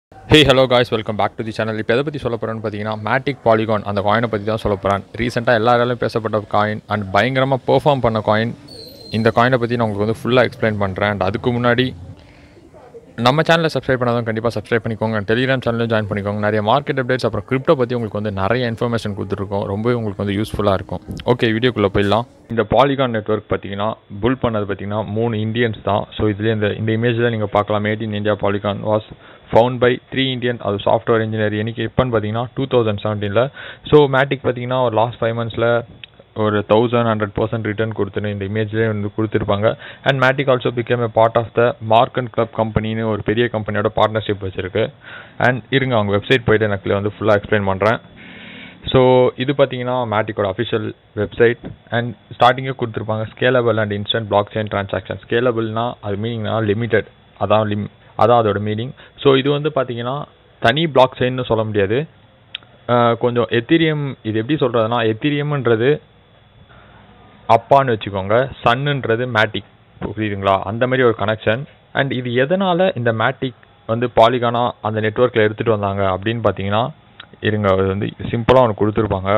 hey hello guys welcome back to the channel இப்போ எதை பற்றி சொல்ல போகிறேன்னு பார்த்தீங்கன்னா மேட்டிக் பாலிகான் அந்த காயினை பற்றி தான் சொல்ல போகிறேன் ரீசெண்டாக எல்லாராலும் பேசப்பட்ட காயின் அண்ட் பயங்கரமாக பெர்ஃபார்ம் பண்ண காயின் இந்த காயினை பற்றி நான் உங்களுக்கு வந்து ஃபுல்லாக எக்ஸ்பிளைன் பண்ணுறேன் அண்ட் அதுக்கு முன்னாடி நம்ம சேனலை சப்ஸ்கிரைப் பண்ணாதான் கண்டிப்பாக சப்ஸ்கிரைப் பண்ணிக்கோங்க டெலிகிராம் சேனலும் ஜாயின் பண்ணிக்கோங்க நிறைய மார்க்கெட் அப்டேட்ஸ் அப்புறம் கிரிப்டோ பற்றி உங்களுக்கு வந்து நிறைய இன்ஃபர்மேஷன் கொடுத்துருக்கோம் ரொம்பவே உங்களுக்கு வந்து யூஸ்ஃபுல்லாக இருக்கும் ஓகே வீடியோக்குள்ளே போயிடலாம் இந்த பாலிகான் நெட்வொர்க் பார்த்தீங்கன்னா புல் பண்ணது பார்த்தீங்கன்னா மூணு இந்தியன்ஸ் தான் ஸோ இதுலேயே இந்த இந்த இமேஜில் நீங்கள் பார்க்கலாம் made in India Polygon was found by three Indian அது சாஃப்ட்வேர் இன்ஜினியர் எனக்கு எப்போன்னு பார்த்தீங்கன்னா டூ தௌசண்ட் செவன்டீனில் ஸோ மேட்டிக் பார்த்தீங்கன்னா ஒரு லாஸ்ட் ஃபைவ் மந்த்ஸில் ஒரு தௌசண்ட் ஹண்ட்ரட் பர்சன்ட் ரிட்டர்ன் கொடுத்துன்னு இந்த இமேஜ்லேயே வந்து கொடுத்துருப்பாங்க and Matic also became a part of the mark and club கம்பெனின்னு ஒரு பெரிய கம்பெனியோட பார்ட்னர்ஷிப் வச்சிருக்கு அண்ட் இருங்க அவங்க வெப்சைட் போயிட்டு எனக்கு வந்து ஃபுல்லாக எக்ஸ்பிளைன் பண்ணுறேன் ஸோ இது பார்த்தீங்கன்னா மேட்டிக்கோட அஃபிஷியல் வெப்சைட் அண்ட் ஸ்டார்டிங்கே கொடுத்துருப்பாங்க scalable and instant blockchain transaction ஸ்கேலபிள்னா அது மீனிங்னா லிமிட்டட் அதான் லிம் அதான் அதோட மீனிங் ஸோ இது வந்து பார்த்தீங்கன்னா தனி பிளாக் செயின்னு சொல்ல முடியாது அஹ் கொஞ்சம் எத்திரியம் இது எப்படி சொல்கிறதுனா எத்திரியம்ன்றது அப்பான்னு வச்சுக்கோங்க சன்னுன்றது மேட்டிக் புரியுதுங்களா அந்த மாதிரி ஒரு கனெக்ஷன் அண்ட் இது எதனால் இந்த மேட்டிக் வந்து பாலிகானா அந்த நெட்ஒர்க்கில் எடுத்துகிட்டு வந்தாங்க அப்படின்னு பார்த்தீங்கன்னா இருங்க அது வந்து சிம்பிளாக ஒன்று கொடுத்துருப்பாங்க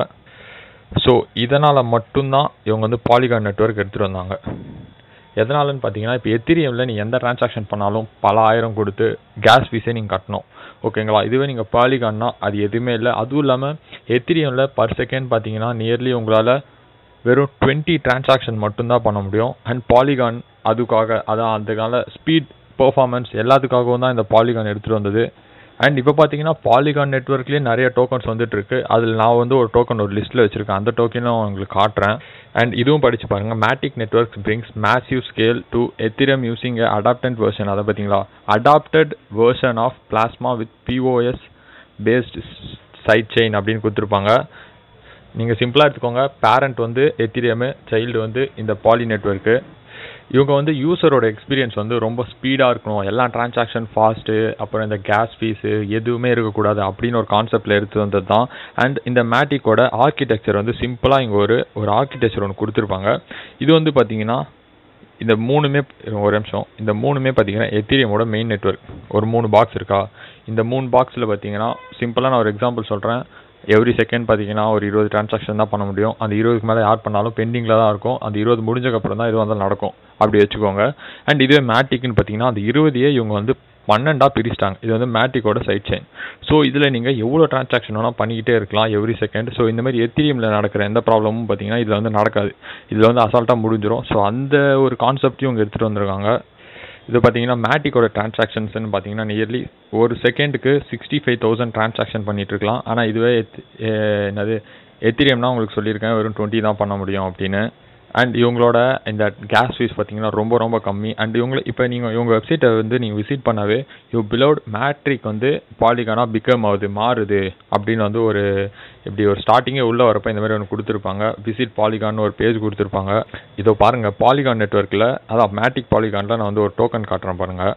ஸோ இதனால் மட்டும்தான் இவங்க வந்து பாலிகான் நெட்ஒர்க் எடுத்துகிட்டு வந்தாங்க எதனாலன்னு பார்த்தீங்கன்னா இப்போ எத்திரியமில் நீங்கள் எந்த டிரான்சாக்ஷன் பண்ணாலும் பல ஆயிரம் கொடுத்து கேஸ் ஃபீஸே நீங்கள் கட்டணும் ஓகேங்களா இதுவே நீங்கள் பாலிகான்னா அது எதுவுமே இல்லை அதுவும் இல்லாமல் எத்திரியமில் பர் செகண்ட் பார்த்தீங்கன்னா நியர்லி உங்களால் வெறும் டுவெண்ட்டி டிரான்சாக்ஷன் மட்டும்தான் பண்ண முடியும் அண்ட் பாலிகான் அதுக்காக அதான் அதுக்கான ஸ்பீட் பெர்ஃபார்மன்ஸ் எல்லாத்துக்காகவும் தான் இந்த பாலிகான் எடுத்துகிட்டு வந்தது அண்ட் இப்போ பார்த்தீங்கன்னா பாலிகான் நெட்ஒர்க்லேயே நிறைய டோக்கன்ஸ் வந்துட்டு இருக்கு அதில் நான் வந்து ஒரு டோக்கன் ஒரு லிஸ்ட்டில் வச்சுருக்கேன் அந்த டோக்கனும் உங்களுக்கு காட்டுறேன் அண்ட் இதுவும் படிச்சு பாருங்க Matic networks brings massive scale to Ethereum using adapted version அதை பார்த்தீங்களா adapted version of Plasma with PoS based side chain அப்படின்னு கொடுத்துருப்பாங்க நீங்கள் சிம்பிளாக எடுத்துக்கோங்க பேரண்ட் வந்து எத்திரியமு சைல்டு வந்து இந்த பாலி நெட்ஒர்க்கு இவங்க வந்து யூசரோட எக்ஸ்பீரியன்ஸ் வந்து ரொம்ப ஸ்பீடாக இருக்கணும் எல்லா டிரான்சாக்ஷன் ஃபாஸ்ட்டு அப்புறம் இந்த கேஸ் ஃபீஸு எதுவுமே இருக்கக்கூடாது அப்படின்னு ஒரு கான்செப்டில் எடுத்து வந்தது தான் அண்ட் இந்த மேட்டிக்கோட ஆர்கிடெக்சர் வந்து சிம்பிளாக இங்கே ஒரு ஒரு ஆர்கிடெக்சர் ஒன்று கொடுத்துருப்பாங்க இது வந்து பார்த்தீங்கன்னா இந்த மூணுமே ஒரு நிமிஷம் இந்த மூணுமே பார்த்தீங்கன்னா எத்திரியமோட மெயின் நெட்ஒர்க் ஒரு மூணு பாக்ஸ் இருக்கா இந்த மூணு பாக்ஸில் பார்த்தீங்கன்னா சிம்பிளாக நான் ஒரு எக்ஸாம்பிள் சொல்கிறேன் எவ்ரி செகண்ட் பார்த்தீங்கன்னா ஒரு இருபது டிரான்சாக்ஷன் தான் பண்ண முடியும் அந்த இருபதுக்கு மேலே யார் பண்ணாலும் பெண்டிங்கில் தான் இருக்கும் அந்த இருபது முடிஞ்சக்கப்புறம் தான் இது வந்து நடக்கும் அப்படி வச்சுக்கோங்க அண்ட் இதுவே மேட்டிக்னு பார்த்தீங்கன்னா அந்த இருபதையே இவங்க வந்து பன்னெண்டாக பிரிச்சிட்டாங்க இது வந்து மேட்டிக்கோட சைட் செயின் ஸோ இதில் நீங்கள் எவ்வளோ டிரான்சாக்ஷன் வேணால் பண்ணிக்கிட்டே இருக்கலாம் எவ்ரி செகண்ட் ஸோ இந்த மாதிரி எத்திரியமில் நடக்கிற எந்த ப்ராப்ளமும் பார்த்தீங்கன்னா இதில் வந்து நடக்காது இதில் வந்து அசால்ட்டாக முடிஞ்சிடும் ஸோ அந்த ஒரு கான்செப்டையும் இவங்க எடுத்துகிட்டு வந்திருக்காங்க இது பார்த்தீங்கன்னா மேட்டிக்கோட டிரான்சாக்ஷன்ஸ்னு பார்த்தீங்கன்னா நியர்லி ஒரு செகண்டுக்கு சிக்ஸ்டி ஃபைவ் தௌசண்ட் டிரான்சாக்ஷன் பண்ணிட்டு இருக்கலாம் ஆனால் இதுவே எத்- எ- என்னது எத்திரியம்னா உங்களுக்கு சொல்லியிருக்கேன் வெறும் டுவெண்ட்டி தான் பண்ண முடியும் அப்படின்னு அண்ட் இவங்களோட இந்த கேஸ் ஃபீஸ் பார்த்தீங்கன்னா ரொம்ப ரொம்ப கம்மி அண்ட் இவங்க இப்போ நீங்கள் இவங்க வெப்சைட்டை வந்து நீங்கள் விசிட் பண்ணாவே யூ பிலோட் மேட்ரிக் வந்து பாலிகானா பிகம் ஆகுது மாறுது அப்படின்னு வந்து ஒரு இப்படி ஒரு ஸ்டார்டிங்கே உள்ளே வரப்போ இந்த மாதிரி ஒன்று கொடுத்துருப்பாங்க விசிட் பாலிகான் ஒரு பேஜ் கொடுத்துருப்பாங்க இதோ பாருங்கள் பாலிகான் நெட்ஒர்க்கில் அதான் மேட்டிக் பாலிகானில் நான் வந்து ஒரு டோக்கன் காட்டுறேன் பாருங்கள்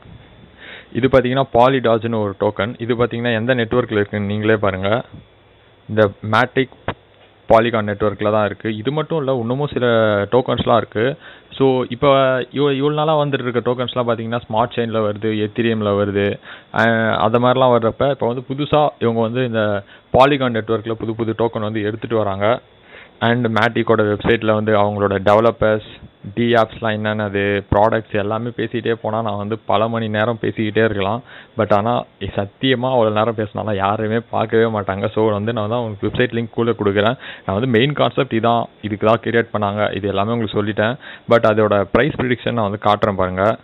இது பார்த்தீங்கன்னா பாலிடாஜ்னு ஒரு டோக்கன் இது பார்த்தீங்கன்னா எந்த நெட்ஒர்க்கில் இருக்குன்னு நீங்களே பாருங்கள் இந்த மேட்டிக் பாலிகான் நெட்ஒர்க்கில் தான் இருக்குது இது மட்டும் இல்லை இன்னமும் சில டோக்கன்ஸ்லாம் இருக்குது ஸோ இப்போ இவ இவ்வளோ நாளாக வந்துட்டு இருக்க டோக்கன்ஸ்லாம் பார்த்தீங்கன்னா ஸ்மார்ட் செயினில் வருது எத்திரியமில் வருது அஹ் அது மாதிரிலாம் வர்றப்ப இப்போ வந்து புதுசாக இவங்க வந்து இந்த பாலிகான் நெட்ஒர்க்கில் புது புது டோக்கன் வந்து எடுத்துகிட்டு வராங்க அண்ட் மேட்டிக்கோட வெப்சைட்டில் வந்து அவங்களோட டெவலப்பர்ஸ் டி ஆப்ஸ்லாம் என்னென்னது ப்ராடக்ட்ஸ் எல்லாமே பேசிகிட்டே போனால் நான் வந்து பல மணி நேரம் பேசிக்கிட்டே இருக்கலாம் பட் ஆனால் சத்தியமாக அவ்வளோ நேரம் பேசினாலும் யாருமே பார்க்கவே மாட்டாங்க ஸோ வந்து நான் தான் உங்களுக்கு வெப்சைட் லிங்க் கூட கொடுக்குறேன் நான் வந்து மெயின் கான்செப்ட் இதான் இதுக்கு தான் கிரியேட் பண்ணாங்க இது எல்லாமே உங்களுக்கு சொல்லிட்டேன் பட் அதோட ப்ரைஸ் ப்ரிடிக்ஷன் நான் வந்து காட்டுறேன் பாருங்கள்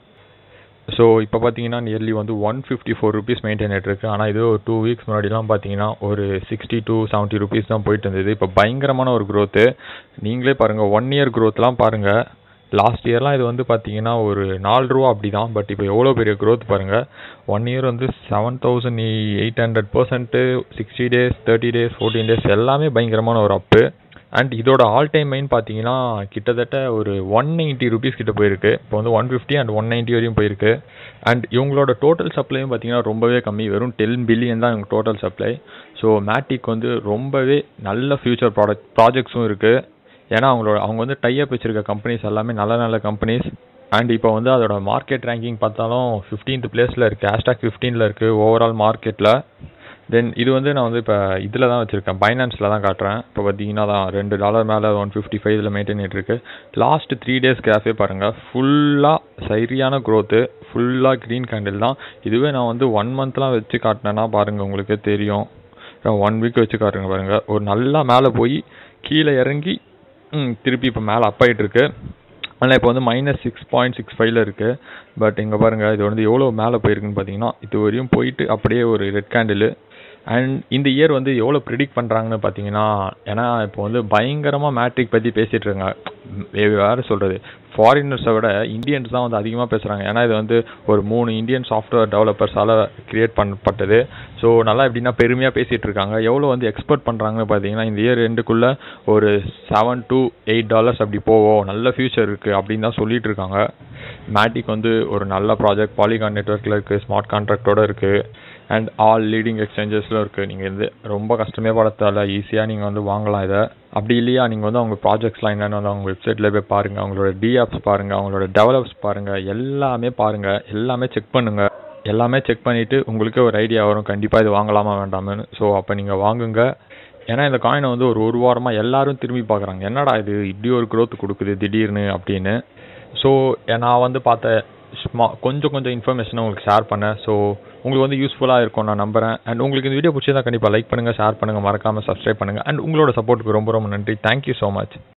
ஸோ இப்போ பார்த்தீங்கன்னா நியர்லி வந்து one fifty four rupees maintain ஆகிட்டு ஆனால் இது ஒரு டூ வீக்ஸ் முன்னாடிலாம் பார்த்தீங்கன்னா ஒரு சிக்ஸ்டி டூ செவன்ட்டி ருபீஸ் தான் போயிட்டு இருந்தது இப்போ பயங்கரமான ஒரு growth நீங்களே பாருங்கள் ஒன் இயர் க்ரோத்லாம் பாருங்கள் லாஸ்ட் இயர்லாம் இது வந்து பார்த்தீங்கன்னா ஒரு நாலு ரூபா அப்படி தான் பட் இப்போ எவ்வளோ பெரிய growth பாருங்கள் ஒன் இயர் வந்து seven thousand eight hundred percent sixty days thirty days fourteen days எல்லாமே பயங்கரமான ஒரு அப்பு அண்ட் இதோட ஆல் டைம் மைன் பார்த்தீங்கன்னா கிட்டத்தட்ட ஒரு ஒன் எயிட்டி ருபீஸ் கிட்ட போயிருக்கு இப்போ வந்து one fifty and one ninety வரையும் போயிருக்கு அண்ட் இவங்களோட டோட்டல் சப்ளையும் பார்த்தீங்கன்னா ரொம்பவே கம்மி வெறும் டென் பில்லியன் தான் இவங்க டோட்டல் சப்ளை ஸோ மேட்டிக் வந்து ரொம்பவே நல்ல ஃபியூச்சர் ப்ராடக்ட் ப்ராஜெக்ட்ஸும் இருக்குது ஏன்னா அவங்களோட அவங்க வந்து டைப் வச்சிருக்க கம்பெனிஸ் எல்லாமே நல்ல நல்ல கம்பெனிஸ் அண்ட் இப்போ வந்து அதோட மார்க்கெட் ரேங்கிங் பார்த்தாலும் ஃபிஃப்டீன்த் பிளேஸில் இருக்குது ஹேஷ்டாக் ஃபிஃப்டீனில் இருக்குது ஓவரால் மார்க்கெட்டில் தென் இது வந்து நான் வந்து இப்போ இதில் தான் வச்சுருக்கேன் பைனான்ஸில் தான் காட்டுறேன் இப்போ பார்த்தீங்கன்னா தான் ரெண்டு டாலர் மேலே ஒன் ஃபிஃப்டி ஃபைவ் இதில் மெயின்டைன் இருக்கு லாஸ்ட் த்ரீ டேஸ் கிராஃபே பாருங்கள் ஃபுல்லாக சரியான க்ரோத்து ஃபுல்லாக க்ரீன் கேண்டில் தான் இதுவே நான் வந்து ஒன் மந்த்லாம் வச்சு காட்டினேன்னா பாருங்கள் உங்களுக்கே தெரியும் ஒன் வீக் வச்சு காட்டுங்க பாருங்கள் ஒரு நல்லா மேலே போய் கீழே இறங்கி ம், திருப்பி இப்போ மேலே அப் ஆயிட்டு இருக்கு ஆனால் இப்போ வந்து மைனஸ் சிக்ஸ் பாயிண்ட் சிக்ஸ் ஃபைவ்ல இருக்குது பட் இங்கே பாருங்கள் இது வந்து எவ்வளோ மேலே போயிருக்குன்னு பார்த்தீங்கன்னா இது வரையும் போயிட்டு அப்படியே ஒரு ரெட் கேண்டில் அண்ட் இந்த இயர் வந்து எவ்வளோ ப்ரிடிக்ட் பண்ணுறாங்கன்னு பார்த்தீங்கன்னா ஏன்னா இப்போ வந்து பயங்கரமாக மேட்ரிக் பற்றி பேசிகிட்டு இருக்காங்க வே- வேறு சொல்கிறது ஃபாரினர்ஸை விட இந்தியன்ஸ் தான் வந்து அதிகமாக பேசுகிறாங்க ஏன்னா இது வந்து ஒரு மூணு இந்தியன் சாஃப்ட்வேர் டெவலப்பர்ஸால் கிரியேட் பண்ணப்பட்டது ஸோ நல்லா எப்படின்னா பெருமையாக பேசிகிட்டு இருக்காங்க எவ்வளோ வந்து எக்ஸ்பெக்ட் பண்ணுறாங்கன்னு பார்த்தீங்கன்னா இந்த இயர் ரெண்டுக்குள்ளே ஒரு செவன் to எயிட் டாலர்ஸ் அப்படி போவோம் நல்ல ஃபியூச்சர் இருக்குது அப்படின்னு தான் சொல்லிட்டு இருக்காங்க மேட்டிக் வந்து ஒரு நல்ல ப்ராஜெக்ட் பாலிகான் நெட்ஒர்க்கில் இருக்குது ஸ்மார்ட் கான்ட்ராக்டோட இருக்குது அண்ட் ஆல் லீடிங் எக்ஸ்சேஞ்சஸில் இருக்குது நீங்கள் இது ரொம்ப கஷ்டமே படத்தால ஈஸியாக நீங்கள் வந்து வாங்கலாம் இதை அப்படி இல்லையா நீங்கள் வந்து அவங்க ப்ராஜெக்ட்ஸ்லாம் என்னென்னு வந்து அவங்க வெப்சைட்டில் போய் பாருங்கள் அவங்களோட டிஆப்ஸ் பாருங்கள் அவங்களோட டெவலப்ஸ் பாருங்கள் எல்லாமே பாருங்கள் எல்லாமே செக் பண்ணுங்கள் எல்லாமே செக் பண்ணிவிட்டு உங்களுக்கே ஒரு ஐடியா வரும் கண்டிப்பாக இது வாங்கலாமா வேண்டாமான்னு ஸோ அப்போ நீங்கள் வாங்குங்க ஏன்னா இந்த காயினை வந்து ஒரு ஒரு வாரமாக எல்லாரும் திரும்பி பார்க்குறாங்க என்னடா இது இப்படி ஒரு growth கொடுக்குது திடீர்னு அப்படின்னு ஸோ நான் வந்து பார்த்த ஸ்மா கொஞ்சம் கொஞ்சம் இன்ஃபர்மேஷனை உங்களுக்கு ஷேர் பண்ணேன் ஸோ உங்களுக்கு வந்து யூஸ்ஃபுல்லாக இருக்கும் நான் நம்புறேன் அண்ட் உங்களுக்கு இந்த வீடியோ பிடிச்சதா கண்டிப்பாக லைக் பண்ணுங்கள் ஷேர் பண்ணுங்கள் மறக்காமல் சப்ஸ்கிரைப் பண்ணுங்கள் அண்ட் உங்களோட சப்போர்ட்டுக்கு ரொம்ப ரொம்ப நன்றி தேங்க்யூ ஸோ மச்